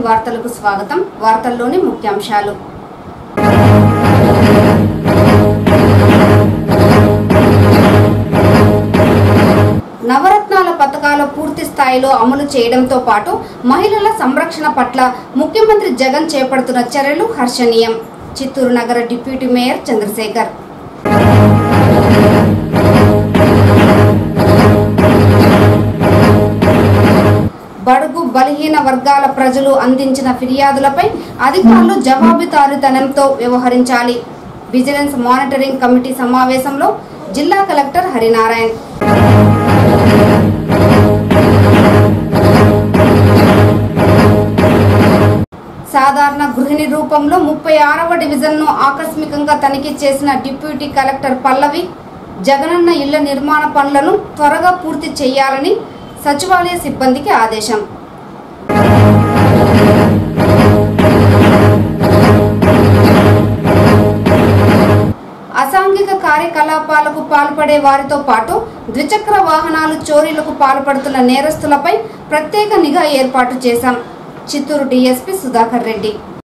వార్తలకు స్వాగతం వార్తల్లోని ముఖ్యాంశాలు నవరత్నాల పథకాలు పూర్తి స్థాయిలో అమలు చేయడంతో పాటు మహిళల సంరక్షణ పట్ల ముఖ్యమంత్రి జగన్ చేపడుతున్న చర్యలు హర్షణీయం చిత్తూరు నగర డిప్యూటీ మేయర్ చంద్రశేఖర్ బడుగు బలహీన వర్గాల ప్రజలు అందించిన ఫిర్యాదులపై అధికారులు జవాబుదారీతనంతో వ్యవహరించాలి విజిలెన్స్ మానిటరింగ్ కమిటీ సమావేశంలో జిల్లా కలెక్టర్ హరినారాయణ్ సాధారణ గృహిణి రూపంలో ముప్పై ఆరవ డివిజన్ను ఆకస్మికంగా తనిఖీ చేసిన డిప్యూటీ కలెక్టర్ పల్లవి జగనన్న ఇళ్ల నిర్మాణ పనులను త్వరగా పూర్తి చేయాలని సచివాలయ సిబ్బందికి ఆదేశం అసాంఘిక కార్యకలాపాలకు పాల్పడే వారితో పాటు ద్విచక్ర వాహనాలు చోరీలకు పాల్పడుతున్న నేరస్తులపై ప్రత్యేక నిఘా ఏర్పాటు చేశాం చిత్తూరు డీఎస్పీ సుధాకర్ రెడ్డి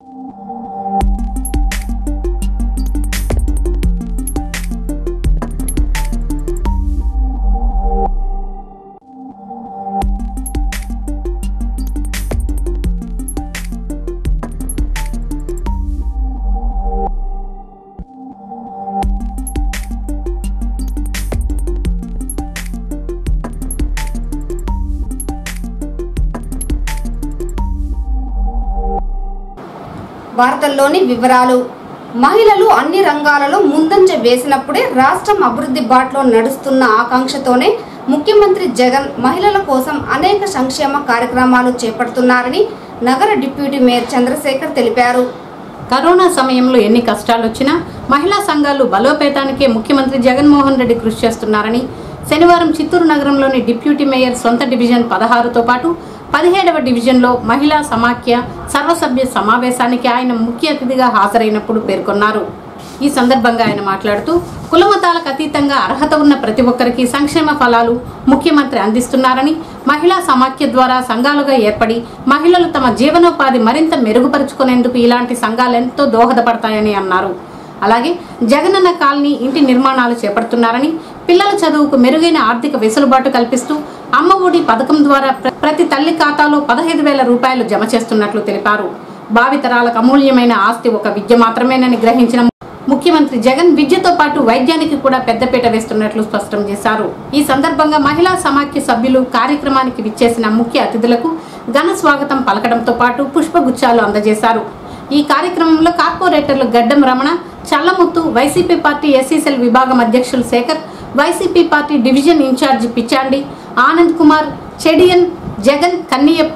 వార్తల్లోని వివరాలు మహిళలు అన్ని రంగాలలో ముందంజ వేసినప్పుడే రాష్ట్రం అభివృద్ధి బాటలో నడుస్తున్న ఆకాంక్షతోనే ముఖ్యమంత్రి జగన్ మహిళల కోసం అనేక సంక్షేమ కార్యక్రమాలు చేపడుతున్నారని నగర డిప్యూటీ మేయర్ చంద్రశేఖర్ తెలిపారు కరోనా సమయంలో ఎన్ని కష్టాలు వచ్చినా మహిళా సంఘాలు బలోపేతానికే ముఖ్యమంత్రి జగన్మోహన్ రెడ్డి కృషి చేస్తున్నారని శనివారం చిత్తూరు నగరంలోని డిప్యూటీ మేయర్ సొంత డివిజన్ పదహారుతో పాటు పదిహేడవ డివిజన్లో మహిళా సమాఖ్య సర్వసభ్య సమావేశానికి ఆయన ముఖ్య అతిథిగా హాజరైనప్పుడు పేర్కొన్నారు ఈ సందర్భంగా ఆయన మాట్లాడుతూ కులమతాలకు అతీతంగా అర్హత ఉన్న ప్రతి ఒక్కరికి సంక్షేమ ఫలాలు ముఖ్యమంత్రి అందిస్తున్నారని మహిళా సమాఖ్య ద్వారా సంఘాలుగా ఏర్పడి మహిళలు తమ జీవనోపాధి మరింత మెరుగుపరుచుకునేందుకు ఇలాంటి సంఘాలు ఎంతో దోహదపడతాయని అన్నారు అలాగే జగనన్న కాలనీ ఇంటి నిర్మాణాలు చేపడుతున్నారని పిల్లల చదువుకు మెరుగైన ఆర్థిక వెసులుబాటు కల్పిస్తూ అమ్మ ఒడి పథకం ద్వారా ప్ర- ప్రతి తల్లి ఖాతాలో పదహైదు వేల రూపాయలు జమ చేస్తున్నట్లు తెలిపారు భావితరాలకు అమూల్యమైన ఆస్తి ఒక విద్య మాత్రమేనని గ్రహించిన ముఖ్యమంత్రి జగన్ విద్యతో పాటు వైద్యానికి కూడా పెద్దపీట వేస్తున్నట్లు స్పష్టం చేశారు ఈ సందర్భంగా మహిళా సమాఖ్య సభ్యులు కార్యక్రమానికి విచ్చేసిన ముఖ్య అతిథులకు ఘన స్వాగతం పలకడంతో పాటు పుష్పగుచ్చాలు అందజేశారు ఈ కార్యక్రమంలో కార్పొరేటర్లు Gaddam Ramana Challamuthu YCP party SC cell విభాగం అధ్యక్షులు Sekhar YCP party division in charge Pichandi Anand Kumar Chediyan Jagan Kanniyappa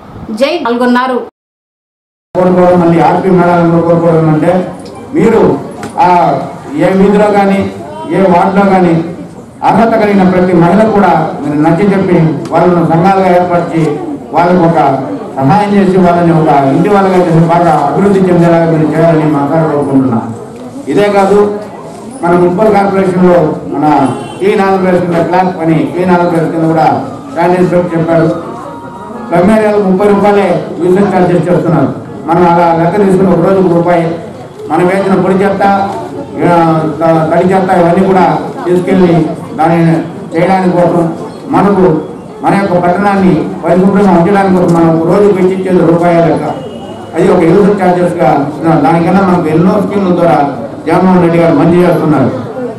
Jai పాల్గొన్నారు కోరుకోవడం మళ్ళీ ఆర్పీ మేడాలను కోరుకోవడం అంటే మీరు ఆ ఏ వీధిలో కానీ ఏ వార్డులో కానీ అర్హత కలిగిన ప్రతి మహిళ కూడా మీరు నచ్చి చెప్పి వాళ్ళను సంఘాలుగా ఏర్పరిచి వాళ్ళకు ఒక సహాయం చేసి వాళ్ళని ఒక ఇంటి వాళ్ళగా చేసి బాగా అభివృద్ధి చెందేలాగా మీరు చేయాలని మాట్లాడ కోరుకుంటున్నా ఇదే కాదు మన మున్సిపల్ కార్పొరేషన్లో మన టీ నాలుగు క్లాక్ పని టీ నాలుగు కింద కూడా శానిటరీ పెట్టి చెప్పారు ప్లమ్ ఏరియాలో ముప్పై రూపాయలే యూజర్ ఛార్జెస్ చేస్తున్నారు మనం అలా లెక్క తీసుకుని ఒక రోజుకు రూపాయి మనం వేసిన పొడి చెత్త ఆ, త- తడి చెత్త ఇవన్నీ కూడా తీసుకెళ్ళి దానిని చేయడానికి కోసం మనకు మన యొక్క పట్టణాన్ని పరిశుభ్రంగా ఉంచడానికి కోసం మనం ఒక రోజు వెచ్చించేది రూపాయి లెక్క అది ఒక యూజర్ ఛార్జెస్గా ఇస్తున్నారు దానికన్నా మనకు ఎన్నో స్కీముల ద్వారా జగన్మోహన్ రెడ్డి గారు మంచి చేస్తున్నారు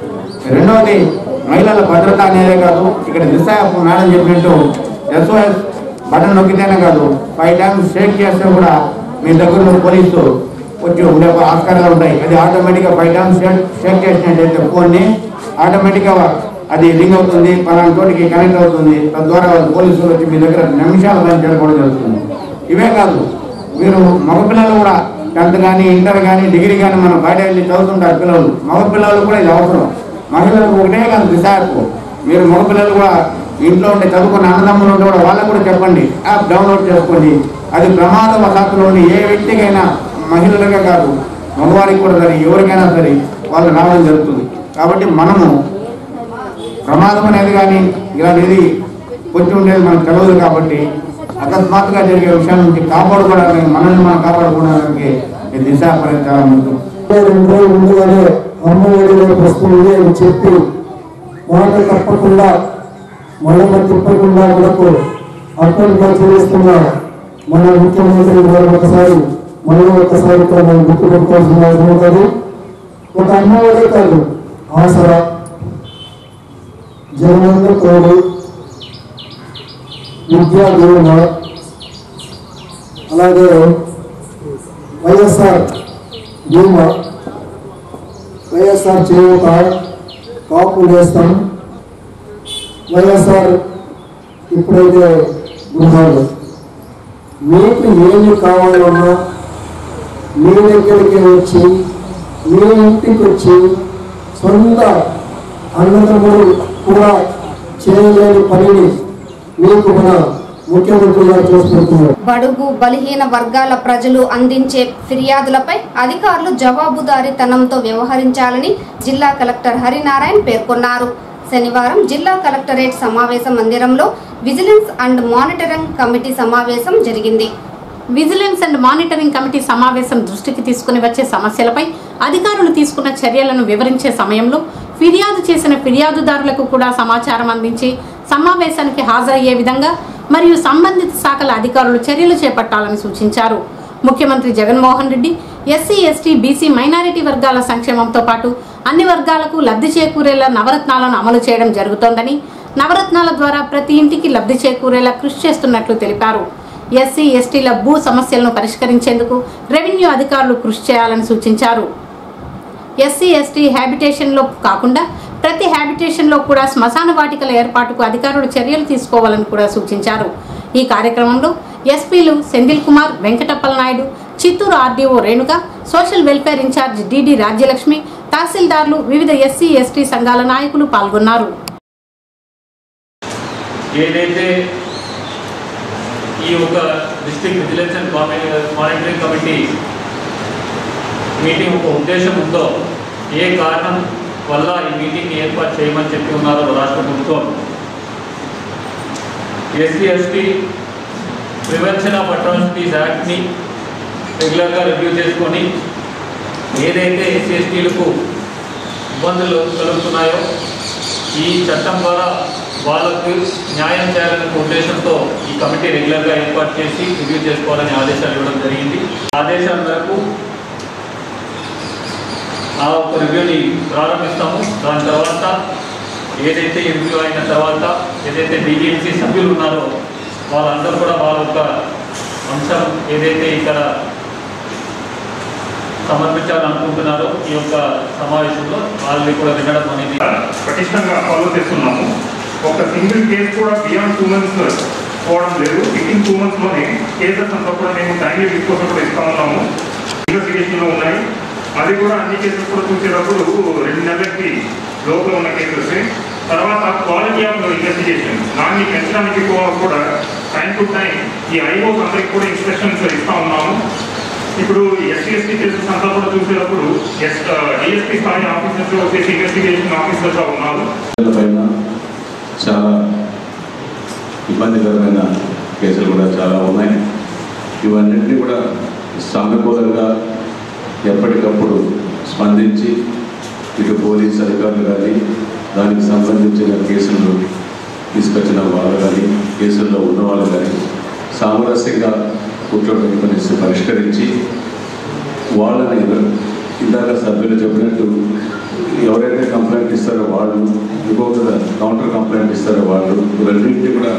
రెండవది మహిళల భద్రత అనేదే కాదు ఇక్కడ దిశ మేడం చెప్పినట్టు ఎస్ఓఎస్ బటన్ నొక్కితేనే కాదు ఫైవ్ టైమ్స్ షేక్ చేస్తే కూడా మీ దగ్గర ఉన్న పోలీసు వచ్చి ఉండే ఆస్కారాలు ఉంటాయి అది ఆటోమేటిక్గా ఫైవ్ టైమ్స్ షేక్ షేక్ చేసినట్టయితే ఫోన్ని ఆటోమేటిక్గా అది లింక్ అవుతుంది పలానా చోటికి కనెక్ట్ అవుతుంది తద్వారా పోలీసులు వచ్చి మీ దగ్గర నిమిషాలు పని చేయడం జరుగుతుంది ఇవే కాదు మీరు మగపిల్లలు కూడా టెన్త్ కానీ ఇంటర్ కానీ డిగ్రీ కానీ మనం బయట వెళ్ళి చదువుతుంటారు పిల్లలు మగపిల్లలు కూడా ఇది అవసరం మహిళలకు ఒకటే కాదు విశాఖకు మీరు మగపిల్లలు కూడా ఇంట్లో ఉంటే చదువుకున్న అన్నదమ్ములు ఉంటే కూడా వాళ్ళకు కూడా చెప్పండి యాప్ డౌన్లోడ్ చేసుకోండి అది ప్రమాదవశాత్తులోని ఏ వ్యక్తికైనా మహిళలకే కాదు మగవారికి కూడా సరే ఎవరికైనా సరే వాళ్ళు రావడం జరుగుతుంది కాబట్టి మనము ప్రమాదం అనేది కానీ ఇలాంటిది పొచ్చి ఉండేది మనకు తెలియదు కాబట్టి అకస్మాత్తుగా జరిగే విషయాల నుంచి కాపాడుకోవడానికి మనల్ని మనం కాపాడుకోవడానికి ఈ దిశ పరిచారం ముందు రెండు రోజులు ముందుగానే అమ్మ ఒడిలోకి వస్తుంది అని చెప్పి మాట తప్పకుండా మడమ తిప్పకుండా మనకు అర్థంగా చేస్తున్న మన ముఖ్యమంత్రి గారు ఒకసారి మళ్ళీ ఒకసారి ఇక్కడ మనం గుర్తుపెట్టుకోవాల్సిన అవసరం ఉంటుంది ఒక అమ్మ ఒడే కాదు ఆసరా జగనంద తోడు విద్యా దీవెన అలాగే వైఎస్ఆర్ బీమా వైఎస్ఆర్ చేయూత కాపు నేస్తాం వైఎస్ఆర్ ఇప్పుడైతే గృహాలు మీకు ఏమి కావాలన్నా మీ దగ్గరికి వచ్చి మీ ఇంటికి వచ్చి సొంత అన్నదమ్ములు కూడా చేయలేని పనిని మీకు మన ముఖ్యమంత్రి గారు చేసి పెడుతున్నారు బడుగు బలహీన వర్గాల ప్రజలు అందించే ఫిర్యాదులపై అధికారులు జవాబుదారీతనంతో వ్యవహరించాలని జిల్లా కలెక్టర్ హరినారాయణ పేర్కొన్నారు శనివారం జిల్లా కలెక్టరేట్ సమావేశ మందిరంలో విజిలెన్స్ అండ్ మానిటరింగ్ కమిటీ సమావేశం జరిగింది విజిలెన్స్ అండ్ మానిటరింగ్ కమిటీ సమావేశం దృష్టికి తీసుకుని వచ్చే సమస్యలపై అధికారులు తీసుకున్న చర్యలను వివరించే సమయంలో ఫిర్యాదు చేసిన ఫిర్యాదుదారులకు కూడా సమాచారం అందించి సమావేశానికి హాజరయ్యే విధంగా మరియు సంబంధిత శాఖల అధికారులు చర్యలు చేపట్టాలని సూచించారు ముఖ్యమంత్రి Jaganmohan Reddy SC ST BC minority వర్గాల సంక్షేమంతో పాటు అన్ని వర్గాలకు లబ్ధి చేకూరేలా నవరత్నాలను అమలు చేయడం జరుగుతోందని నవరత్నాల ద్వారా ప్రతి ఇంటికి లబ్ధి చేకూరేలా కృషి చేస్తున్నట్లు తెలిపారు ఎస్సీ ఎస్టీల భూ సమస్యలను పరిష్కరించేందుకు రెవెన్యూ అధికారులు కృషి చేయాలని సూచించారు ఎస్సీ ఎస్టీ హ్యాబిటేషన్లో కాకుండా ప్రతి హ్యాబిటేషన్లో కూడా శ్మశాన వాటికల ఏర్పాటుకు అధికారులు చర్యలు తీసుకోవాలని కూడా సూచించారు ఈ కార్యక్రమంలో ఎస్పీలు Sendil Kumar Venkatappala Naidu Chittoor RDO Renuka social welfare in charge DD Rajyalakshmi తహసీల్దార్లు వివిధ ఎస్సీ ఎస్టీ సంఘాల నాయకులు పాల్గొన్నారు ఏదైతే ఈ ఒక district vigilance and monitoring committee meeting ఒక ఉద్దేశం ఉందో ఏ కారణం వల్ల ఈ మీటింగ్ ఏర్పాటు చేయమని చెప్పి ఉన్నారో రాష్ట్ర ప్రభుత్వం SC ST prevention of atrocities యాక్ట్ని రెగ్యులర్గా రివ్యూ చేసుకొని ఏదైతే ఎస్సీ ఎస్టీలకు ఇబ్బందులు కలుగుతున్నాయో ఈ చట్టం ద్వారా వాళ్ళకు న్యాయం చేయాలనే ఉద్దేశంతో ఈ కమిటీ రెగ్యులర్గా ఏర్పాటు చేసి రివ్యూ చేసుకోవాలని ఆదేశాలు ఇవ్వడం జరిగింది ఆదేశాల మేరకు ఆ ఒక రివ్యూని ప్రారంభిస్తాము దాని తర్వాత ఏదైతే ఈ రివ్యూ అయిన తర్వాత ఏదైతే డిజిఎంసీ సభ్యులు ఉన్నారో వాళ్ళందరూ కూడా వాళ్ళ యొక్క అంశం ఏదైతే ఇక్కడ సమర్పించాలనుకుంటున్నారో ఈ యొక్క సమావేశంలో వాళ్ళని కూడా వినడం అనేది పటిష్టంగా ఫాలో చేస్తున్నాము ఒక సింగిల్ కేసు కూడా బియాండ్ టూ మంత్స్ పోవడం లేదు వితిన్ టూ మంత్స్ లోనే కేసెస్ అంతా కూడా మేము టైంలీ డిస్పోజల్ కూడా ఇస్తా ఉన్నాము ఇన్వెస్టిగేషన్ లో ఉన్నాయి అది కూడా అన్ని కేసెస్ కూడా చూసేటప్పుడు రెండు నెలలకి లోపల ఉన్న కేసెస్ తర్వాత క్వాలిటీ ఆఫ్ ఇన్వెస్టిగేషన్ దాన్ని పెంచడానికి కూడా- కూడా టైం టు టైం ఈ ఐఓస్ అందరికి కూడా ఇన్స్ట్రక్షన్స్ ఇస్తా ఉన్నాము ఇప్పుడు ఎస్సీ ఎస్టీ కేసెస్ అంతా కూడా చూసేటప్పుడు ఎస్ డిఎస్పీ స్థాయి ఆఫీసర్స్ వచ్చేసి ఇన్వెస్టిగేషన్ ఆఫీసర్గా ఉన్నారు పైన చాలా ఇబ్బందికరమైన కేసులు కూడా చాలా ఉన్నాయి ఇవన్నింటినీ కూడా సానుకూలంగా ఎప్పటికప్పుడు స్పందించి ఇటు పోలీస్ అధికారులు కానీ దానికి సంబంధించిన కేసులు తీసుకొచ్చిన వాళ్ళు కానీ కేసుల్లో ఉన్న వాళ్ళు కానీ సామరస్యంగా కూర్చోబెట్టుకుని పరిష్కరించి వాళ్ళని ఇందాక సభ్యులు చెప్పినట్టు ఎవరైతే కంప్లైంట్ ఇస్తారో వాళ్ళు ఇంకొక కౌంటర్ కంప్లైంట్ ఇస్తారో వాళ్ళు ఇవన్నింటినీ కూడా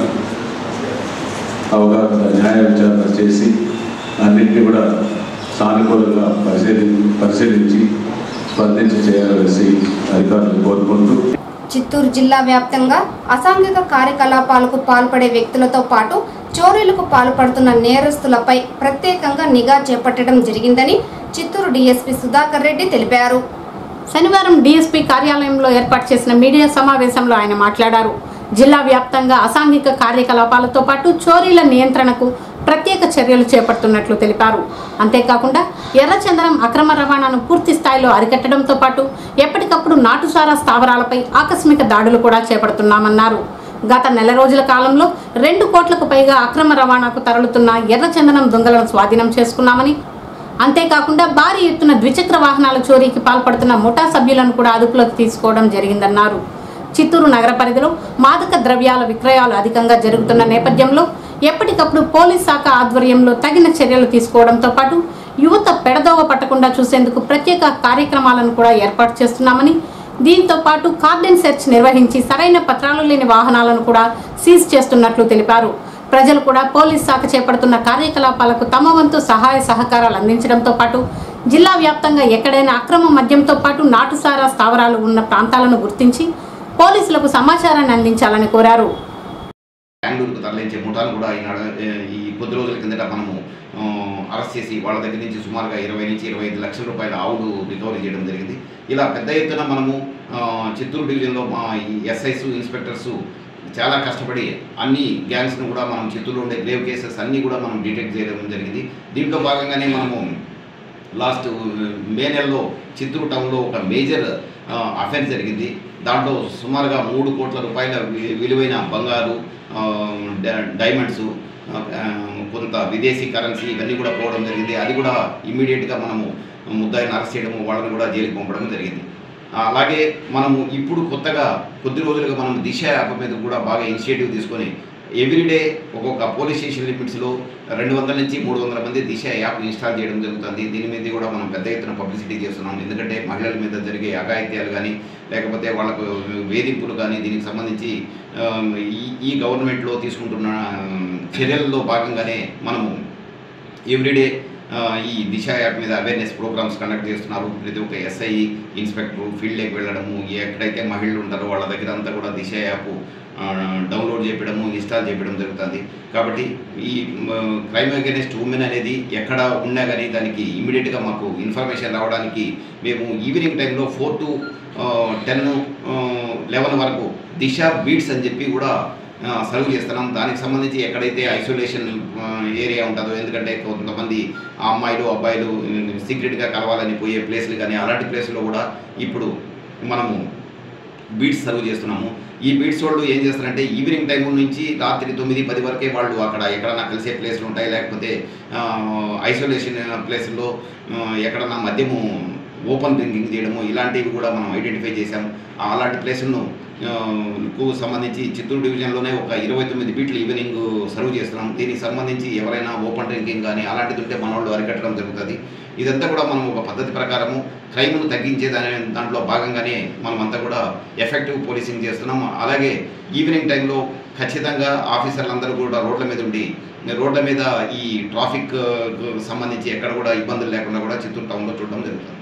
అవగాహన న్యాయ విచారణ చేసి అన్నింటినీ కూడా సానుకూలంగా పరిశీలి పరిశీలించి స్పందించి చేయాలనేసి అధికారులు కోరుకుంటూ చిత్తూరు జిల్లా వ్యాప్తంగా అసాంఘిక కార్యకలాపాలకు పాల్పడే వ్యక్తులతో పాటు చోరీలకు పాల్పడుతున్న నేరస్తులపై ప్రత్యేకంగా నిఘా చేపట్టడం జరిగిందని చిత్తూరు డీఎస్పీ సుధాకర్ రెడ్డి తెలిపారు శనివారం డీఎస్పీ కార్యాలయంలో ఏర్పాటు చేసిన మీడియా సమావేశంలో ఆయన మాట్లాడారు జిల్లా వ్యాప్తంగా అసాంఘిక కార్యకలాపాలతో పాటు చోరీల నియంత్రణకు ప్రత్యేక చర్యలు చేపడుతున్నట్లు తెలిపారు అంతేకాకుండా ఎర్రచందనం అక్రమ రవాణాను పూర్తి స్థాయిలో అరికట్టడంతో పాటు ఎప్పటికప్పుడు నాటుసారా స్థావరాలపై ఆకస్మిక దాడులు కూడా చేపడుతున్నామన్నారు గత నెల రోజుల కాలంలో రెండు కోట్లకు పైగా అక్రమ రవాణాకు తరలుతున్న ఎర్రచందనం దొంగలను స్వాధీనం చేసుకున్నామని అంతేకాకుండా భారీ ఎత్తున ద్విచక్ర వాహనాల చోరీకి పాల్పడుతున్న ముఠా సభ్యులను కూడా అదుపులోకి తీసుకోవడం జరిగిందన్నారు చిత్తూరు నగర పరిధిలో మాదక ద్రవ్యాల విక్రయాలు అధికంగా జరుగుతున్న నేపథ్యంలో ఎప్పటికప్పుడు పోలీస్ శాఖ ఆధ్వర్యంలో తగిన చర్యలు తీసుకోవడంతో పాటు యువత పెడదోవ పట్టకుండా చూసేందుకు ప్రత్యేక కార్యక్రమాలను కూడా ఏర్పాటు చేస్తున్నామని దీంతో పాటు కార్డెన్ సెర్చ్ నిర్వహించి సరైన పత్రాలు లేని వాహనాలను కూడా సీజ్ చేస్తున్నట్లు తెలిపారు ప్రజలు కూడా పోలీస్ శాఖ చేపడుతున్న కార్యకలాపాలకు తమ వంతు సహాయ సహకారాలు అందించడంతో పాటు జిల్లా వ్యాప్తంగా ఎక్కడైనా అక్రమ మద్యంతో పాటు నాటుసారా స్థావరాలు ఉన్న ప్రాంతాలను గుర్తించి పోలీసులకు సమాచారాన్ని అందించాలని కోరారు బెంగళూరుకు తరలించే ముఠాను కూడా ఈనాడు ఏ, ఈ కొద్ది రోజుల కిందట మనము ఆ, అరెస్ట్ చేసి వాళ్ళ దగ్గర నుంచి సుమారుగా ఇరవై నుంచి ఇరవై ఐదు లక్షల రూపాయల ఆవులు రికవరీ చేయడం జరిగింది ఇలా పెద్ద ఎత్తున మనము ఆ, చిత్తూరు డివిజన్లో మా ఈ ఎస్ఐస్ ఇన్స్పెక్టర్స్ చాలా కష్టపడి అన్ని గ్యాంగ్స్ను కూడా మనం చిత్తూరులో ఉండే గ్రేవ్ కేసెస్ అన్నీ కూడా మనం డిటెక్ట్ చేయడం జరిగింది దీంట్లో భాగంగానే మనము లాస్ట్ మే నెలలో చిత్తూరు టౌన్లో ఒక మేజర్ అఫెన్స్ జరిగింది దాంట్లో సుమారుగా మూడు కోట్ల రూపాయల వి- విలువైన బంగారు ఆ, డ- డైమండ్స్ ఆ, కొంత విదేశీ కరెన్సీ ఇవన్నీ కూడా పోవడం జరిగింది అది కూడా ఇమ్మీడియట్గా మనము ముద్దాయిని అరెస్ట్ చేయడము వాళ్ళని కూడా జైలుకి పంపడం జరిగింది ఆ, అలాగే మనము ఇప్పుడు కొత్తగా కొద్ది రోజులుగా మనం దిశ యాప్ మీద కూడా బాగా ఇనిషియేటివ్ తీసుకొని ఎవ్రీడే ఒక్కొక్క పోలీస్ స్టేషన్ లిమిట్స్లో రెండు వందల నుంచి మూడు వందల మంది దిశ యాప్ ఇన్స్టాల్ చేయడం జరుగుతుంది దీని మీద కూడా మనం పెద్ద ఎత్తున పబ్లిసిటీ చేస్తున్నాం ఎందుకంటే మహిళల మీద జరిగే అఘాయిత్యాలు కానీ లేకపోతే వాళ్ళకు వేధింపులు కానీ దీనికి సంబంధించి ఆ, ఈ ఈ గవర్నమెంట్లో తీసుకుంటున్న ఆ, చర్యల్లో భాగంగానే మనము ఎవ్రీడే ఆ, ఈ దిశ యాప్ మీద అవేర్నెస్ ప్రోగ్రామ్స్ కండక్ట్ చేస్తున్నారు ప్రతి ఒక్క ఎస్ఐ ఇన్స్పెక్టర్ ఫీల్డ్లోకి వెళ్ళడము ఎక్కడైతే మహిళలు ఉంటారో వాళ్ళ దగ్గర అంతా కూడా దిశ యాప్ ఆ, డౌన్లోడ్ చేయడము ఇన్స్టాల్ చేయడం జరుగుతుంది కాబట్టి ఈ క్రైమ్ అగేనెస్ట్ ఉమెన్ అనేది ఎక్కడ ఉన్నా కానీ దానికి ఇమీడియట్గా మాకు ఇన్ఫర్మేషన్ రావడానికి మేము ఈవినింగ్ టైంలో ఫోర్ టు టెన్ లెవెన్ వరకు దిశ బీట్స్ అని చెప్పి కూడా ఆ, సర్వ్ చేస్తున్నాం దానికి సంబంధించి ఎక్కడైతే ఐసోలేషన్ ఆ, ఏరియా ఉంటుందో ఎందుకంటే కొంతమంది ఆ అమ్మాయిలు అబ్బాయిలు సీక్రెట్గా కలవాలని పోయే ప్లేస్లు కానీ అలాంటి ప్లేస్లో కూడా ఇప్పుడు మనము బీట్స్ సర్వ్ చేస్తున్నాము ఈ బీట్స్ వాళ్ళు ఏం చేస్తారంటే ఈవినింగ్ టైం నుంచి రాత్రి తొమ్మిది పది వరకే వాళ్ళు అక్కడ ఎక్కడన్నా కలిసే ప్లేస్లు ఉంటాయి లేకపోతే ఐసోలేషన్ ప్లేస్లో ఎక్కడన్నా మద్యము ఓపెన్ డ్రింకింగ్ చేయడము ఇలాంటివి కూడా మనం ఐడెంటిఫై చేశాము అలాంటి ప్లేసులను ఆ, కు సంబంధించి చిత్తూరు డివిజన్లోనే ఒక ఇరవై తొమ్మిది బీట్లు ఈవినింగ్ సర్వ్ చేస్తున్నాం దీనికి సంబంధించి ఎవరైనా ఓపెన్ డ్రింకింగ్ కానీ అలాంటిది ఉంటే మన వాళ్ళు అరికట్టడం జరుగుతుంది ఇదంతా కూడా మనం ఒక పద్ధతి ప్రకారము క్రైమ్ను తగ్గించే దాని దాంట్లో భాగంగానే మనం అంతా కూడా ఎఫెక్టివ్ పోలీసింగ్ చేస్తున్నాం అలాగే ఈవినింగ్ టైంలో ఖచ్చితంగా ఆఫీసర్లందరూ కూడా రోడ్ల మీద ఉండి రోడ్ల మీద ఈ ట్రాఫిక్ ఆ, కు సంబంధించి ఎక్కడ కూడా ఇబ్బందులు లేకుండా కూడా చిత్తూరు టౌన్లో చూడడం జరుగుతుంది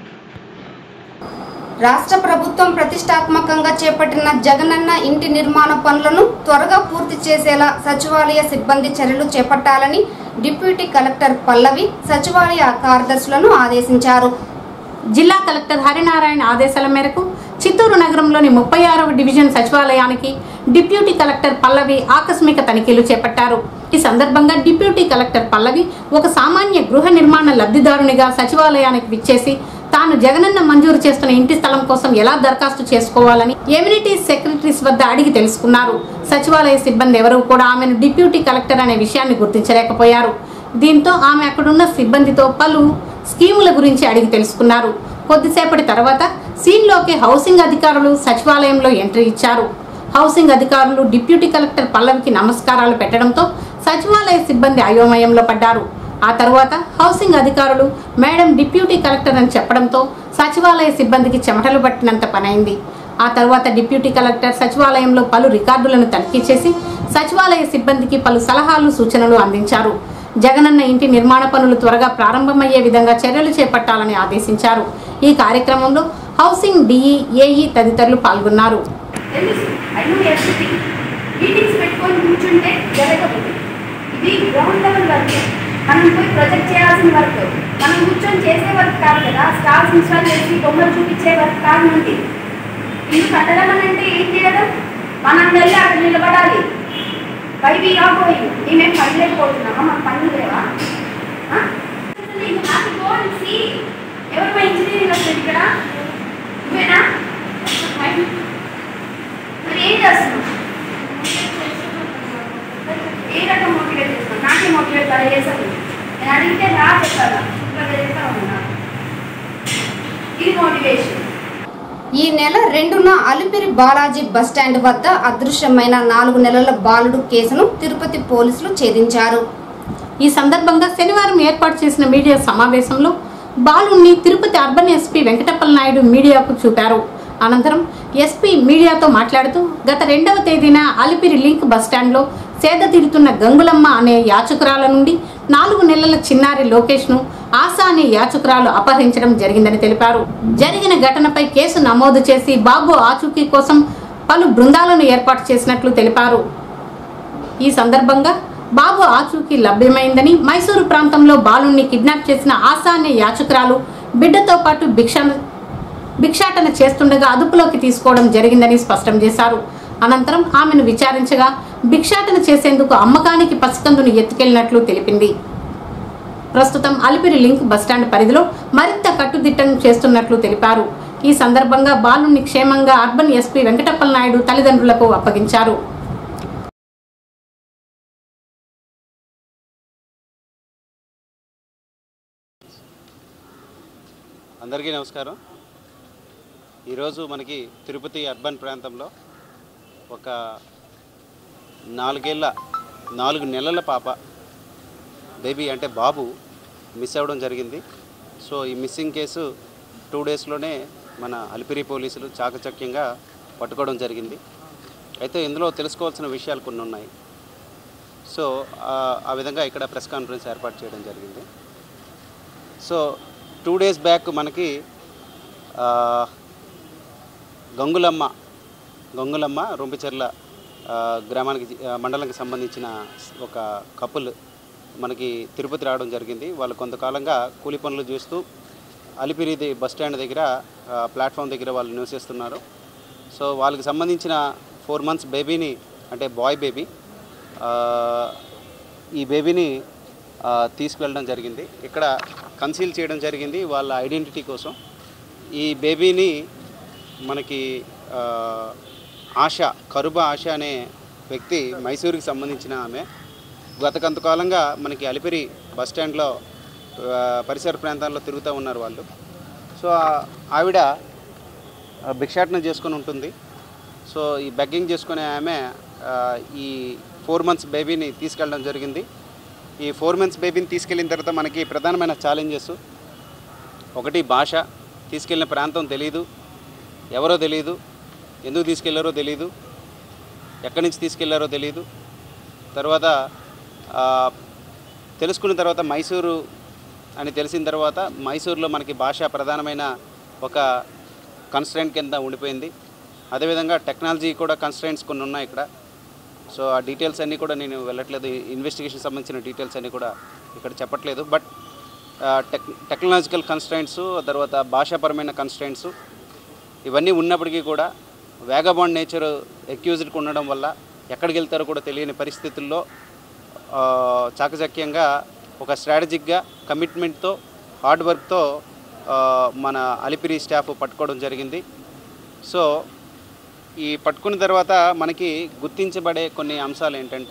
రాష్ట్ర ప్రభుత్వం ప్రతిష్టాత్మకంగా చేపట్టిన జగనన్న ఇంటి నిర్మాణ పనులను త్వరగా పూర్తి చేసేలా సచివాలయ సిబ్బంది చర్యలు చేపట్టాలని డిప్యూటీ కలెక్టర్ పల్లవి సచివాలయ కార్యదర్శులను ఆదేశించారు జిల్లా కలెక్టర్ హరినారాయణ ఆదేశాల మేరకు చిత్తూరు నగరంలోని ముప్పై ఆరవ డివిజన్ సచివాలయానికి డిప్యూటీ కలెక్టర్ పల్లవి ఆకస్మిక తనిఖీలు చేపట్టారు ఈ సందర్భంగా డిప్యూటీ కలెక్టర్ పల్లవి ఒక సామాన్య గృహ నిర్మాణ లబ్ధిదారునిగా సచివాలయానికి విచ్చేసి తాను జగనన్న మంజూరు చేస్తున్న ఇంటి స్థలం కోసం ఎలా దరఖాస్తు చేసుకోవాలని ఎమ్యూనిటీస్ సెక్రటరీస్ వద్ద అడిగి తెలుసుకున్నారు సచివాలయ సిబ్బంది ఎవరూ కూడా ఆమెను డిప్యూటీ కలెక్టర్ అనే విషయాన్ని గుర్తించలేకపోయారు దీంతో ఆమె అక్కడున్న సిబ్బందితో పలు స్కీముల గురించి అడిగి తెలుసుకున్నారు కొద్దిసేపటి తర్వాత సీన్లోకి హౌసింగ్ అధికారులు సచివాలయంలో ఎంట్రీ ఇచ్చారు హౌసింగ్ అధికారులు డిప్యూటీ కలెక్టర్ పల్లవికి నమస్కారాలు పెట్టడంతో సచివాలయ సిబ్బంది అయోమయంలో పడ్డారు ఆ తర్వాత హౌసింగ్ అధికారులు మేడం డిప్యూటీ కలెక్టర్ అని చెప్పడంతో సచివాలయ సిబ్బందికి చెమటలు పట్టినంత పనైంది ఆ తర్వాత డిప్యూటీ కలెక్టర్ సచివాలయంలో పలు రికార్డులను తనిఖీ చేసి సచివాలయ సిబ్బందికి పలు సలహాలు సూచనలు అందించారు జగనన్న ఇంటి నిర్మాణ పనులు త్వరగా ప్రారంభమయ్యే విధంగా చర్యలు చేపట్టాలని ఆదేశించారు ఈ కార్యక్రమంలో హౌసింగ్ డిఈ ఏఈ తదితరులు పాల్గొన్నారు తెలుసు ఐ నో ఎవ్రీథింగ్ మీటింగ్స్ పెట్టుకొని కూర్చుంటే జరగదు ఇది గ్రౌండ్ లెవెల్ వర్క్ మనం పోయి ప్రొజెక్ట్ చేయాల్సిన వర్క్ మనం కూర్చొని చేసే వర్క్ కాదు కదా స్టాల్స్ ఇన్స్టాల్ చేసి బొమ్మలు చూపించే వర్క్ కాదు మనకి ఇల్లు కట్టడం అని అంటే ఏం చేయడం మనం వెళ్ళి అక్కడ నిలబడాలి బై వి ఆర్ గోయింగ్ మేమేం పని లేకపోతున్నామా మాకు పనులు లేవా ఆ? అసలు you have to go and see. ఎవరు మా ఇంజనీరింగ్ వస్తుంది ఇక్కడ నువ్వేనా మరి ఏం చేస్తున్నావు ఇది మోటివేషన్ ఈ నెల రెండున అలిపిరి బాలాజీ బస్టాండ్ వద్ద అదృశ్యమైన నాలుగు నెలల బాలుడు కేసును తిరుపతి పోలీసులు ఛేదించారు ఈ సందర్భంగా శనివారం ఏర్పాటు చేసిన మీడియా సమావేశంలో బాలుని తిరుపతి అర్బన్ ఎస్పీ వెంకటప్పల నాయుడు మీడియాకు చూపారు అనంతరం ఎస్పీ మీడియాతో మాట్లాడుతూ గత రెండవ తేదీన అలిపిరి లింక్ బస్టాండ్లో సేద తీరుతున్న గంగులమ్మ అనే యాచకురాల నుండి నాలుగు నెలల చిన్నారి లోకేష్ను ఆశా అనే యాచకురాలు అపహరించడం జరిగిందని తెలిపారు జరిగిన ఘటనపై కేసు నమోదు చేసి బాబు ఆచూకీ కోసం పలు బృందాలను ఏర్పాటు చేసినట్లు తెలిపారు ఈ సందర్భంగా బాబు ఆచూకీ లభ్యమైందని మైసూరు ప్రాంతంలో బాలుణ్ణి కిడ్నాప్ చేసిన ఆశా అనే యాచకురాలు బిడ్డతో పాటు భిక్ష భిక్షాటన చేస్తుండగా అదుపులోకి తీసుకోవడం జరిగిందని స్పష్టం చేశారు అనంతరం ఆమెను విచారించగా భిక్షాటన చేసేందుకు అమ్మకానికి పసికందును ఎత్తుకెళ్లినట్లు తెలిపింది ప్రస్తుతం అలిపిరి లింక్ బస్టాండ్ పరిధిలో మరింత కట్టుదిట్టం చేస్తున్నట్లు తెలిపారు ఈ సందర్భంగా బాలుని క్షేమంగా అర్బన్ ఎస్పీ వెంకటప్పల నాయుడు తల్లిదండ్రులకు అప్పగించారు అందరికీ నమస్కారం ఈరోజు మనకి తిరుపతి అర్బన్ ప్రాంతంలో ఒక నాలుగేళ్ళ నాలుగు నెలల పాప బేబీ అంటే బాబు మిస్ అవ్వడం జరిగింది సో ఈ మిస్సింగ్ కేసు టూ డేస్లోనే మన అలిపిరి పోలీసులు చాకచక్యంగా పట్టుకోవడం జరిగింది అయితే ఇందులో తెలుసుకోవాల్సిన విషయాలు కొన్ని ఉన్నాయి సో ఆ- ఆ విధంగా ఇక్కడ ప్రెస్ కాన్ఫరెన్స్ ఏర్పాటు చేయడం జరిగింది సో టూ డేస్ బ్యాక్ మనకి ఆ, గంగులమ్మ గంగులమ్మ రొంపిచెర్ల ఆ, గ్రామానికి ఆ, మండలానికి సంబంధించిన ఒక కపుల్ మనకి తిరుపతి రావడం జరిగింది వాళ్ళు కొంతకాలంగా కూలి పనులు చేస్తూ అలిపిరి ది- బస్ స్టాండ్ దగ్గర ఆ, ప్లాట్ఫామ్ దగ్గర వాళ్ళు నివసిస్తున్నారు సో వాళ్ళకి సంబంధించిన ఫోర్ మంత్స్ బేబీని అంటే బాయ్ బేబీ ఆ, ఈ బేబీని ఆ, తీసుకువెళ్ళడం జరిగింది ఇక్కడ కన్సీల్ చేయడం జరిగింది వాళ్ళ ఐడెంటిటీ కోసం ఈ బేబీని మనకి ఆ, ఆశ కరుబ ఆశ అనే వ్యక్తి మైసూరుకి సంబంధించిన ఆమె గత కొంతకాలంగా మనకి అలిపిరి బస్ స్టాండ్లో ఆ, పరిసర ప్రాంతాల్లో తిరుగుతూ ఉన్నారు వాళ్ళు సో ఆ- ఆవిడ ఆ, భిక్షాటన చేసుకొని ఉంటుంది సో ఈ బెగ్గింగ్ చేసుకునే ఆమె ఆ, ఈ ఫోర్ మంత్స్ బేబీని తీసుకెళ్ళడం జరిగింది ఈ ఫోర్ మంత్స్ బేబీని తీసుకెళ్ళిన తర్వాత మనకి ప్రధానమైన ఛాలెంజెస్ ఒకటి భాష తీసుకెళ్ళిన ప్రాంతం తెలియదు ఎవరో తెలియదు ఎందుకు తీసుకెళ్లారో తెలియదు ఎక్కడి నుంచి తీసుకెళ్లారో తెలియదు తర్వాత ఆ, తెలుసుకున్న తర్వాత మైసూరు అని తెలిసిన తర్వాత మైసూరులో మనకి భాష ప్రధానమైన ఒక కన్స్ట్రెంట్ కింద ఉండిపోయింది అదేవిధంగా టెక్నాలజీ కూడా కన్స్ట్రెంట్స్ కొన్ని ఉన్నాయి ఇక్కడ సో ఆ డీటెయిల్స్ అన్నీ కూడా నేను వెళ్ళట్లేదు ఇన్వెస్టిగేషన్ సంబంధించిన డీటెయిల్స్ అన్నీ కూడా ఇక్కడ చెప్పట్లేదు బట్ టెక్ టెక్నాలజికల్ కన్స్ట్రెంట్స్ తర్వాత భాషాపరమైన కన్స్ట్రెంట్స్ ఇవన్నీ ఉన్నప్పటికీ కూడా వేగబాండ్ నేచర్ ఎక్యూజ్డ్కి ఉండడం వల్ల ఎక్కడికి వెళ్తారో కూడా తెలియని పరిస్థితుల్లో ఆ, చాకచక్యంగా ఒక స్ట్రాటజిక్గా కమిట్మెంట్తో హార్డ్ వర్క్తో ఆ, మన అలిపిరి స్టాఫ్ పట్టుకోవడం జరిగింది సో ఈ పట్టుకున్న తర్వాత మనకి గుర్తించబడే కొన్ని అంశాలు ఏంటంటే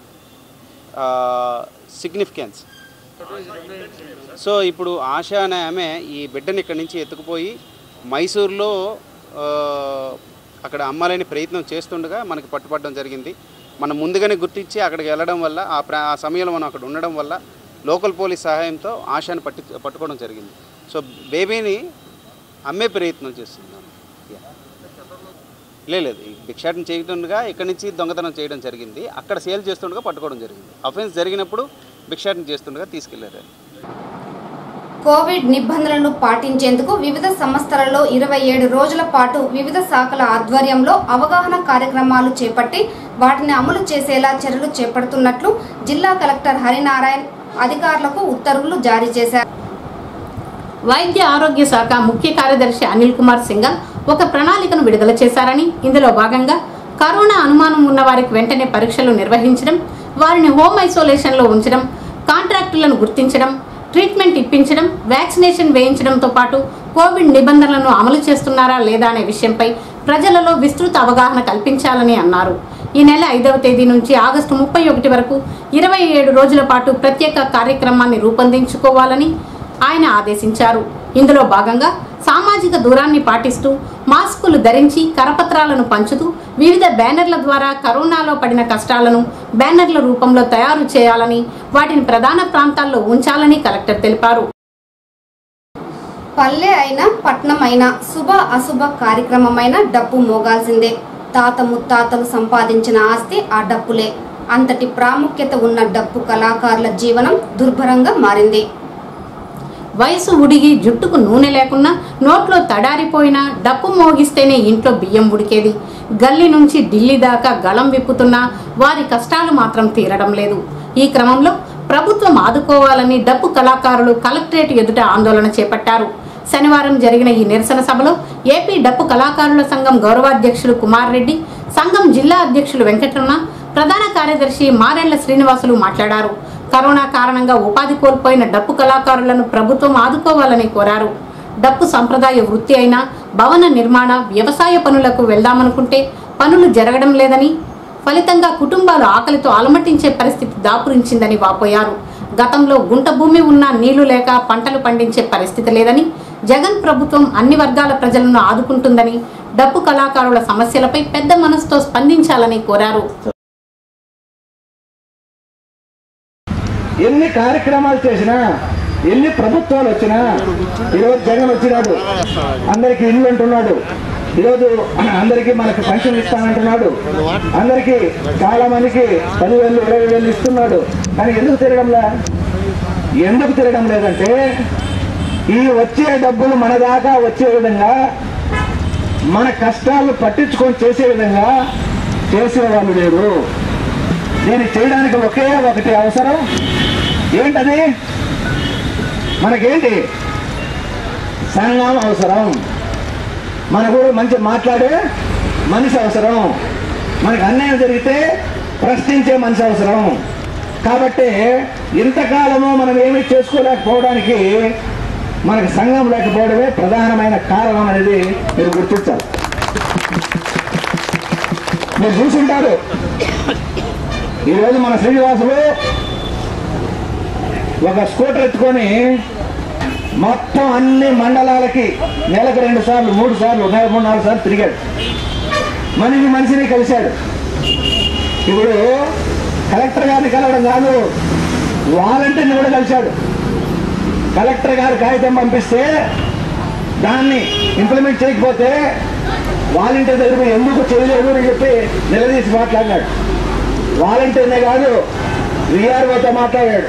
సిగ్నిఫికెన్స్ సో ఇప్పుడు ఆశ అనే ఆమె ఈ బిడ్డని ఇక్కడి నుంచి ఎత్తుకుపోయి మైసూర్లో ఆ, అక్కడ అమ్మాలని ప్రయత్నం చేస్తుండగా మనకి పట్టుపడడం జరిగింది మనం ముందుగానే గుర్తించి అక్కడికి వెళ్ళడం వల్ల ఆ ప్రా ఆ సమయంలో మనం అక్కడ ఉండడం వల్ల లోకల్ పోలీస్ సహాయంతో ఆశని పట్టి పట్టుకోవడం జరిగింది సో బేబీని అమ్మే ప్రయత్నం చేస్తున్నాం Yeah. లే- లేదు ఈ భిక్షాటన చేయతుండగా ఇక్కడి నుంచి దొంగతనం చేయడం జరిగింది అక్కడ సేల్ చేస్తుండగా పట్టుకోవడం జరిగింది అఫెన్స్ జరిగినప్పుడు భిక్షాటన చేస్తుండగా తీసుకెళ్లారు కోవిడ్ నిబంధనలు పాటించేందుకు వివిధ సంస్థలలో ఇరవై ఏడు రోజుల పాటు వివిధ శాఖల ఆధ్వర్యంలో అవగాహన కార్యక్రమాలు చేపట్టి వాటిని అమలు చేసేలా చర్యలు చేపడుతున్నట్లు జిల్లా కలెక్టర్ హరినారాయణ్ అధికారులకు ఉత్తర్వులు జారీ చేశారు వైద్య ఆరోగ్య శాఖ ముఖ్య కార్యదర్శి అనిల్ కుమార్ సింగల్ ఒక ప్రణాళికను విడుదల చేశారని ఇందులో భాగంగా కరోనా అనుమానం ఉన్న వారికి వెంటనే పరీక్షలు నిర్వహించడం వారిని హోమ్ ఐసోలేషన్లో ఉంచడం కాంట్రాక్టులను గుర్తించడం ట్రీట్మెంట్ ఇప్పించడం వ్యాక్సినేషన్ వేయించడంతో పాటు కోవిడ్ నిబంధనలను అమలు చేస్తున్నారా లేదా అనే విషయంపై ప్రజలలో విస్తృత అవగాహన కల్పించాలని అన్నారు ఈ నెల ఐదవ తేదీ నుంచి ఆగస్టు ముప్పై ఒకటి వరకు ఇరవై ఏడు రోజుల పాటు ప్రత్యేక కార్యక్రమాన్ని రూపొందించుకోవాలని ఆయన ఆదేశించారు ఇందులో భాగంగా సామాజిక దూరాన్ని పాటిస్తూ మాస్కులు ధరించి కరపత్రాలను పంచుతూ వివిధ బ్యానర్ల ద్వారా కరోనాలో పడిన కష్టాలను బ్యానర్ల రూపంలో తయారు చేయాలని వాటిని ప్రధాన ప్రాంతాల్లో ఉంచాలని కలెక్టర్ తెలిపారు పల్లె అయినా పట్నం అయినా శుభ అశుభ కార్యక్రమమైన డప్పు మోగాల్సిందే తాత ముత్తాతలు సంపాదించిన ఆస్తి ఆ డప్పులే అంతటి ప్రాముఖ్యత ఉన్న డప్పు కళాకారుల జీవనం దుర్భరంగా మారింది వయసు ఉడిగి జుట్టుకు నూనె లేకున్నా నోట్లో తడారిపోయినా డప్పు మోగిస్తేనే ఇంట్లో బియ్యం ఉడికేది గల్లీ నుంచి ఢిల్లీ దాకా గళం విప్పుతున్నా వారి కష్టాలు మాత్రం తీరడం లేదు ఈ క్రమంలో ప్రభుత్వం ఆదుకోవాలని డప్పు కళాకారులు కలెక్టరేట్ ఎదుట ఆందోళన చేపట్టారు శనివారం జరిగిన ఈ నిరసన సభలో ఏపీ డప్పు కళాకారుల సంఘం గౌరవాధ్యక్షులు కుమార్ రెడ్డి సంఘం జిల్లా అధ్యక్షులు వెంకటరమణ ప్రధాన కార్యదర్శి మారెళ్ల శ్రీనివాసులు మాట్లాడారు కరోనా కారణంగా ఉపాధి కోల్పోయిన డప్పు కళాకారులను ప్రభుత్వం ఆదుకోవాలని కోరారు డప్పు సంప్రదాయ వృత్తి అయిన భవన నిర్మాణ వ్యవసాయ పనులకు వెళ్దామనుకుంటే పనులు జరగడం లేదని ఫలితంగా కుటుంబాలు ఆకలితో అలమటించే పరిస్థితి దాపురించిందని వాపోయారు గతంలో గుంట భూమి ఉన్నా నీళ్లు లేక పంటలు పండించే పరిస్థితి లేదని జగన్ ప్రభుత్వం అన్ని వర్గాల ప్రజలను ఆదుకుంటుందని డప్పు కళాకారుల సమస్యలపై పెద్ద మనసుతో స్పందించాలని కోరారు ఎన్ని కార్యక్రమాలు చేసినా ఎన్ని ప్రభుత్వాలు వచ్చినా ఈరోజు జగన్ వచ్చినాడు అందరికి ఇల్లు అంటున్నాడు ఈరోజు అందరికి మనకు పెన్షన్ ఇస్తానంటున్నాడు అందరికి చాలా మందికి పదివేలు ఇరవై వేలు ఇస్తున్నాడు కానీ ఎందుకు తిరగడంలే ఎందుకు తిరగడం లేదంటే ఈ వచ్చే డబ్బులు మన దాకా వచ్చే విధంగా మన కష్టాలు పట్టించుకొని చేసే విధంగా చేసేవాళ్ళు లేరు దీన్ని చేయడానికి ఒకే ఒకటి అవసరం ఏంటది మనకేంటి సంఘం అవసరం మనకు మంచి మాట్లాడే మనిషి అవసరం మనకు అన్యాయం జరిగితే ప్రశ్నించే మనిషి అవసరం కాబట్టి ఇంతకాలము మనం ఏమీ చేసుకోలేకపోవడానికి మనకు సంఘం లేకపోవడమే ప్రధానమైన కారణం అనేది మీరు గుర్తించాలి మీరు చూసుంటారు ఈరోజు మన శ్రీనివాసులు ఒక స్కూటర్ ఎత్తుకొని మొత్తం అన్ని మండలాలకి నెలకు రెండు సార్లు మూడు సార్లు నెల మూడు నాలుగు సార్లు తిరిగాడు మనిషి మనిషిని కలిశాడు ఇప్పుడు కలెక్టర్ గారిని కలవడం కాదు వాలంటీర్ని కూడా కలిశాడు కలెక్టర్ గారు కాగితం పంపిస్తే దాన్ని ఇంప్లిమెంట్ చేయకపోతే వాలంటీర్ దగ్గర పోయి ఎందుకు చేయలేదు అని చెప్పి నిలదీసి మాట్లాడినాడు వాలంటీర్నే కాదు విఆర్ఓతో మాట్లాడాడు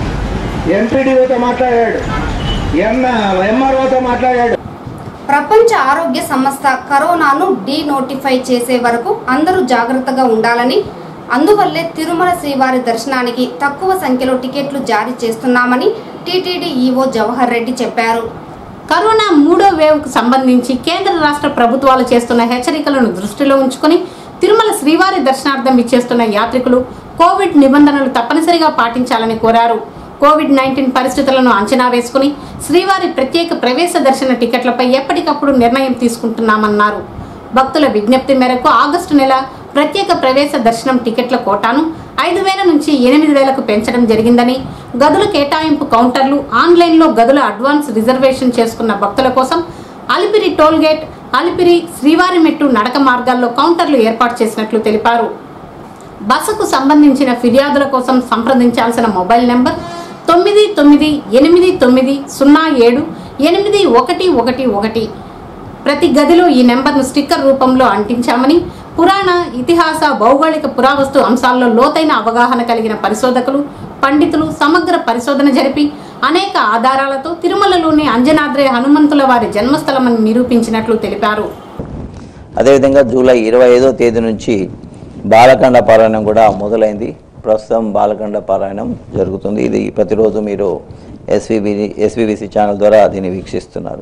ఎంపీడీఓతో మాట్లాడాడు ఎం ఎంఆర్ఓతో మాట్లాడాడు ప్రపంచ ఆరోగ్య సంస్థ కరోనాను డీనోటిఫై చేసే వరకు అందరూ జాగ్రత్తగా ఉండాలని అందువల్లే తిరుమల శ్రీవారి దర్శనానికి తక్కువ సంఖ్యలో టికెట్లు జారీ చేస్తున్నామని టీటీడీ ఈవో జవహర్ రెడ్డి చెప్పారు కరోనా మూడో వేవ్కు సంబంధించి కేంద్ర రాష్ట్ర ప్రభుత్వాలు చేస్తున్న హెచ్చరికలను దృష్టిలో ఉంచుకొని తిరుమల శ్రీవారి దర్శనార్థం ఇచ్చేస్తున్న యాత్రికులు కోవిడ్ నిబంధనలు తప్పనిసరిగా పాటించాలని కోరారు కోవిడ్ నైన్టీన్ పరిస్థితులను అంచనా వేసుకుని శ్రీవారి ప్రత్యేక ప్రవేశ దర్శన టికెట్లపై ఎప్పటికప్పుడు నిర్ణయం తీసుకుంటున్నామన్నారు భక్తుల విజ్ఞప్తి మేరకు ఆగస్టు నెల ప్రత్యేక ప్రవేశ దర్శనం టికెట్ల కోటాను ఐదు వేల నుంచి ఎనిమిది వేలకు పెంచడం జరిగిందని గదుల కేటాయింపు కౌంటర్లు ఆన్లైన్లో గదుల అడ్వాన్స్ రిజర్వేషన్ చేసుకున్న భక్తుల కోసం అలిపిరి టోల్ గేట్ అలిపిరి శ్రీవారి మెట్టు నడక మార్గాల్లో కౌంటర్లు ఏర్పాటు చేసినట్లు తెలిపారు బస్సుకు సంబంధించిన ఫిర్యాదుల కోసం సంప్రదించాల్సిన మొబైల్ నెంబర్ తొమ్మిది తొమ్మిది ఎనిమిది తొమ్మిది సున్నా ఏడు ఎనిమిది ఒకటి ఒకటి ఒకటి ప్రతి గదిలో ఈ నెంబర్ను స్టిక్కర్ రూపంలో అంటించామని పురాణ ఇతిహాస భౌగోళిక పురావస్తు అంశాల్లో లోతైన అవగాహన కలిగిన పరిశోధకులు పండితులు సమగ్ర పరిశోధన జరిపి అనేక ఆధారాలతో తిరుమలలోని అంజనాద్రి హనుమంతుల వారి జన్మస్థలమని నిరూపించినట్లు తెలిపారు అదేవిధంగా జూలై ఇరవై ఐదో తేదీ నుంచి బాలకాండ పారాయణం కూడా మొదలైంది ప్రస్తుతం బాలకాండ పారాయణం జరుగుతుంది ఇది ప్రతిరోజు మీరు ఎస్విబి ఎస్విబిసి ఛానల్ ద్వారా దీన్ని వీక్షిస్తున్నారు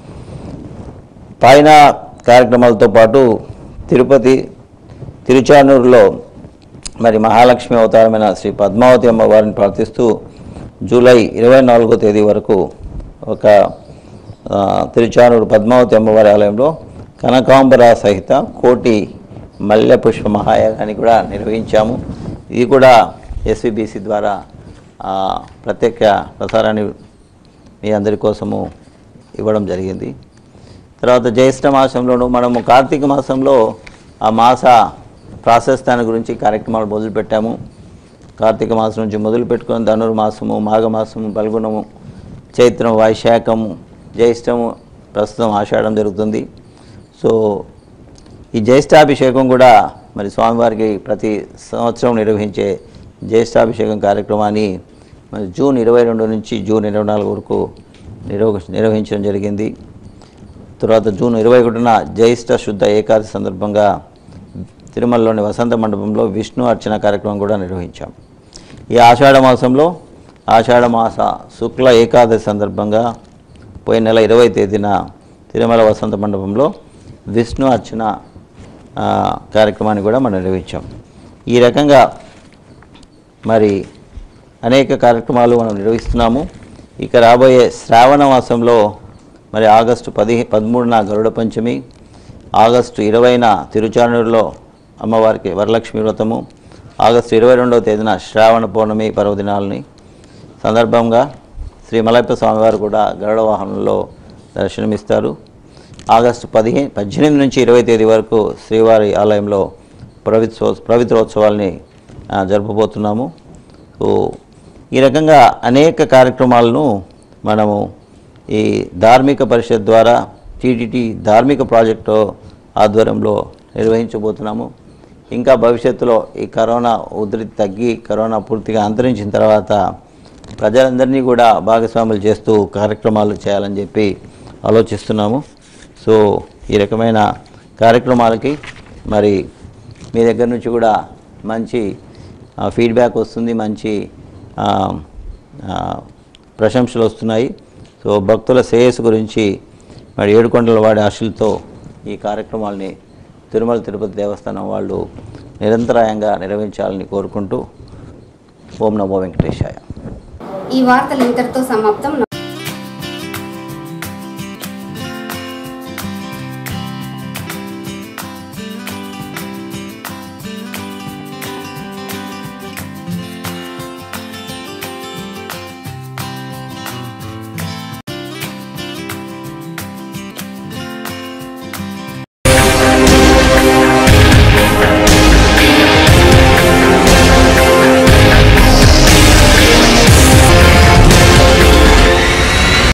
పైన కార్యక్రమాలతో పాటు తిరుపతి తిరుచానూరులో మరి మహాలక్ష్మి అవతారమైన శ్రీ పద్మావతి అమ్మవారిని ప్రార్థిస్తూ జూలై ఇరవై నాలుగో తేదీ వరకు ఒక ఆ, తిరుచానూరు పద్మావతి అమ్మవారి ఆలయంలో కనకాంబర సహిత కోటి మల్లె పుష్ప మహాయాగాన్ని కూడా నిర్వహించాము ఇది కూడా ఎస్విబిసి ద్వారా ఆ, ప్రత్యేక ప్రసారాన్ని మీ అందరి కోసము ఇవ్వడం జరిగింది తర్వాత జ్యేష్ఠ మాసంలోనూ మనము కార్తీక మాసంలో ఆ మాస ప్రాశస్త్యాన్ని గురించి కార్యక్రమాలు మొదలుపెట్టాము కార్తీక మాసం నుంచి మొదలు పెట్టుకొని ధనుర్మాసము మాఘమాసము పల్గొనము చైత్రం వైశాఖము జ్యేష్ఠము ప్రస్తుతం ఆషాఢం జరుగుతుంది సో ఈ జ్యేష్ఠాభిషేకం కూడా మరి స్వామివారికి ప్రతి సంవత్సరం నిర్వహించే జ్యేష్ఠాభిషేకం కార్యక్రమాన్ని మరి జూన్ ఇరవై రెండు నుంచి జూన్ ఇరవై నాలుగు వరకు నిర్వ నిర్వహించడం జరిగింది తర్వాత జూన్ ఇరవై ఒకటిన జ్యేష్ఠ శుద్ధ ఏకాదశి సందర్భంగా తిరుమలలోని వసంత మండపంలో విష్ణు అర్చన కార్యక్రమం కూడా నిర్వహించాం ఈ ఆషాఢ మాసంలో ఆషాఢ మాస శుక్ల ఏకాదశి సందర్భంగా పోయిన నెల ఇరవై తేదీన తిరుమల వసంత మండపంలో విష్ణు అర్చన ఆ, కార్యక్రమాన్ని కూడా మనం నిర్వహించాం ఈ రకంగా మరి అనేక కార్యక్రమాలు మనం నిర్వహిస్తున్నాము ఇక రాబోయే శ్రావణ మాసంలో మరి ఆగస్టు పది పదమూడున గరుడ పంచమి ఆగస్టు ఇరవైన తిరుచానూరులో అమ్మవారికి వరలక్ష్మి వ్రతము ఆగస్టు ఇరవై రెండవ తేదీన శ్రావణ పౌర్ణమి పర్వదినాలని సందర్భంగా శ్రీ మలయప్ప స్వామివారు కూడా గరుడ వాహనంలో దర్శనమిస్తారు ఆగస్టు పదిహేను పద్దెనిమిది నుంచి ఇరవై తేదీ వరకు శ్రీవారి ఆలయంలో పవిత్రో పవిత్రోత్సవాల్ని ఆ, జరుపబోతున్నాము సో ఈ రకంగా అనేక కార్యక్రమాలను మనము ఈ ధార్మిక పరిషత్ ద్వారా టీటీటీ ధార్మిక ప్రాజెక్టు ఆధ్వర్యంలో నిర్వహించబోతున్నాము ఇంకా భవిష్యత్తులో ఈ కరోనా ఉధృతి తగ్గి కరోనా పూర్తిగా అంతరించిన తర్వాత ప్రజలందరినీ కూడా భాగస్వాములు చేస్తూ కార్యక్రమాలు చేయాలని చెప్పి ఆలోచిస్తున్నాము సో ఈ రకమైన కార్యక్రమాలకి మరి మీ దగ్గర నుంచి కూడా మంచి ఆ, ఫీడ్బ్యాక్ వస్తుంది మంచి ఆ, ఆ, ప్రశంసలు వస్తున్నాయి సో భక్తుల శ్రేయస్సు గురించి మరి ఏడుకొండల వాడి ఆశలతో ఈ కార్యక్రమాల్ని తిరుమల తిరుపతి దేవస్థానం వాళ్ళు నిరంతరాయంగా నిర్వహించాలని కోరుకుంటూ ఓం నమో వెంకటేశాయ ఈ వార్తలు ఇంతటితో సమాప్తం